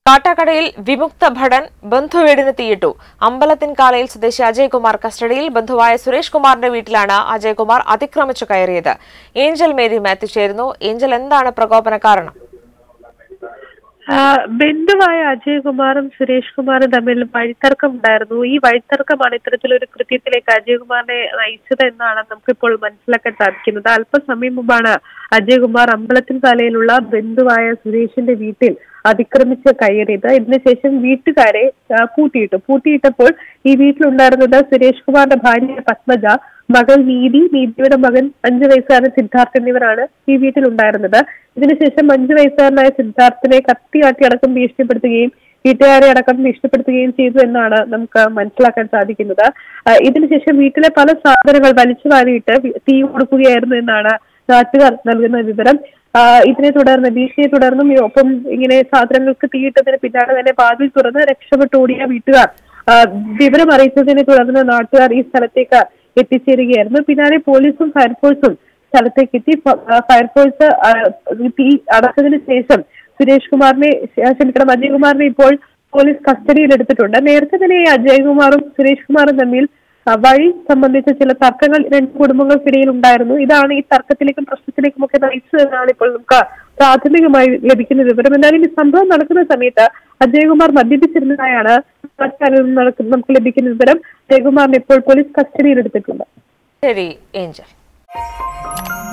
കാട്ടാക്കടയിൽ വിമുക്ത ഭടൻ ബന്ധുവീടിന് തീയിട്ടു അമ്പലത്തിൻകാലയിൽ സ്വദേശി അജയ്കുമാർ കസ്റ്റഡിയിൽ ബന്ധുവായ സുരേഷ് കുമാറിന്റെ വീട്ടിലാണ് അജയ്കുമാർ അതിക്രമിച്ചു കയറിയത് ഏഞ്ചൽ മേരി മാത്യു ചേരുന്നു ഏഞ്ചൽ എന്താണ് പ്രകോപന കാരണം ആ, ബന്ധുവായ അജയകുമാറും സുരേഷ് കുമാറും തമ്മിൽ വഴിത്തർക്കം ഉണ്ടായിരുന്നു ഈ വഴിത്തർക്കമാണ് ഇത്തരത്തിലൊരു കൃത്യത്തിലേക്ക് അജയകുമാറിനെ നയിച്ചത് എന്നാണ് നമുക്കിപ്പോൾ മനസ്സിലാക്കാൻ സാധിക്കുന്നത് അല്പസമയം മുമ്പാണ് അജയകുമാർ അമ്പലത്തിൻ തലയിലുള്ള ബന്ധുവായ സുരേഷിന്റെ വീട്ടിൽ അതിക്രമിച്ച് കയറിയത് ഇതിനുശേഷം വീട്ടുകാരെ ആ, പൂട്ടിയിട്ടു പൂട്ടിയിട്ടപ്പോൾ ഈ വീട്ടിലുണ്ടായിരുന്നത് സുരേഷ് കുമാറിന്റെ ഭാര്യ പത്മജ മകൾ നീതി നീതിയുടെ മകൻ അഞ്ചു വയസ്സുകാരൻ സിദ്ധാർത്ഥ് എന്നിവരാണ് ഈ വീട്ടിലുണ്ടായിരുന്നത് ഇതിനുശേഷം അഞ്ചു വയസ്സുകാരനായ സിദ്ധാർത്ഥിനെ കത്തിയാട്ടി അടക്കം ഭീഷണിപ്പെടുത്തുകയും വീട്ടുകാരെ അടക്കം ഭീഷണിപ്പെടുത്തുകയും ചെയ്തു എന്നാണ് നമുക്ക് മനസ്സിലാക്കാൻ സാധിക്കുന്നത് ആ, ഇതിനുശേഷം വീട്ടിലെ പല സാധനങ്ങൾ വലിച്ചു വാരിയിട്ട് വി- തീ കൊടുക്കുകയായിരുന്നു എന്നാണ് നാട്ടുകാർ നൽകുന്ന വിവരം ആ, ഇതിനെ തുടർന്ന് ഭീഷണിയെ തുടർന്നും ഈ ഒപ്പം ഇങ്ങനെ സാധനങ്ങൾക്ക് തീയിട്ടതിന് പിന്നാലെ തന്നെ വാതിൽ തുറന്ന് രക്ഷപ്പെട്ടോടിയ വീട്ടുകാർ ആ, വിവരം അറിയിച്ചതിനെ തുടർന്ന് നാട്ടുകാർ ഈ സ്ഥലത്തേക്ക് എത്തിച്ചേരുകയായിരുന്നു പിന്നാലെ പോലീസും ഫയർഫോഴ്സും സ്ഥലത്തേക്ക് എത്തി ഫ- ആ, ഫയർഫോഴ്സ് ആ, തീ അടച്ചതിന് ശേഷം സുരേഷ് കുമാറിനെ ആ, ക്ഷമിക്കണം അജയ്കുമാറിനെ ഇപ്പോൾ പോലീസ് കസ്റ്റഡിയിൽ എടുത്തിട്ടുണ്ട് നേരത്തെ തന്നെ ഈ അജയ്കുമാറും സുരേഷ് കുമാറും തമ്മിൽ ആ, വഴി സംബന്ധിച്ച ചില തർക്കങ്ങൾ രണ്ട് കുടുംബങ്ങൾക്കിടയിൽ ഉണ്ടായിരുന്നു ഇതാണ് ഈ തർക്കത്തിലേക്കും പ്രശ്നത്തിലേക്കും ഒക്കെ നയിച്ചതെന്നാണ് ഇപ്പോൾ നമുക്ക് പ്രാഥമികമായി ലഭിക്കുന്ന വിവരം എന്നാലും ഈ സംഭവം നടക്കുന്ന സമയത്ത് അജയകുമാർ മദ്യപിച്ചിരുന്നതായാണ് മറ്റാരിൽ നിന്ന് നടക്കുന്ന- നമുക്ക് ലഭിക്കുന്ന വിവരം അജയകുമാറിനെ ഇപ്പോൾ പോലീസ് കസ്റ്റഡിയിൽ എടുത്തിട്ടുണ്ട് ശരി ഏഞ്ചൽ